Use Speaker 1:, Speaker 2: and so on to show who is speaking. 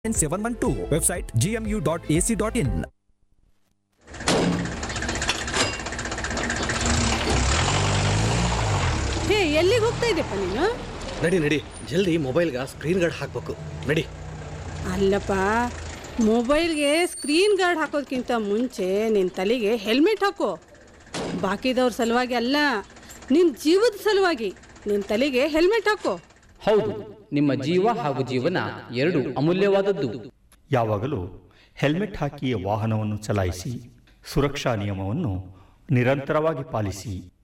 Speaker 1: seven one two website G M U dot A C dot in
Speaker 2: ಹೇ ಎಲ್ಲಿಗೆ ಹೋಗ್ತಾ ಇದ್ದೆಪ್ಪ ನೀನು
Speaker 3: ನಡಿ ನಡಿ ಜಲ್ದಿ ಮೊಬೈಲ್ಗೆ ಸ್ಕ್ರೀನ್ ಗಾರ್ಡ್ ಹಾಕ್ಬೇಕು ನಡಿ
Speaker 2: ಅಲ್ಲಪ್ಪ ಮೊಬೈಲ್ಗೆ ಸ್ಕ್ರೀನ್ ಗಾರ್ಡ್ ಹಾಕೋದ್ಕಿಂತ ಮುಂಚೆ ನಿನ್ನ ತಲೆಗೆ ಹೆಲ್ಮೆಟ್ ಹಾಕೋ ಬಾಕಿದವ್ರ ಸಲುವಾಗಿ ಅಲ್ಲ ನಿನ್ನ ಜೀವದ ಸಲುವಾಗಿ ನಿನ್ನ ತಲೆಗೆ ಹೆಲ್ಮೆಟ್ ಹಾಕೋ
Speaker 4: ಹೌದು ನಿಮ್ಮ ಜೀವ ಹಾಗೂ ಜೀವನ ಎರಡು ಅಮೂಲ್ಯವಾದದ್ದು
Speaker 5: ಯಾವಾಗಲೂ ಹೆಲ್ಮೆಟ್ ಹಾಕಿಯೇ ವಾಹನವನ್ನು ಚಲಾಯಿಸಿ ಸುರಕ್ಷಾ ನಿಯಮವನ್ನು ನಿರಂತರವಾಗಿ ಪಾಲಿಸಿ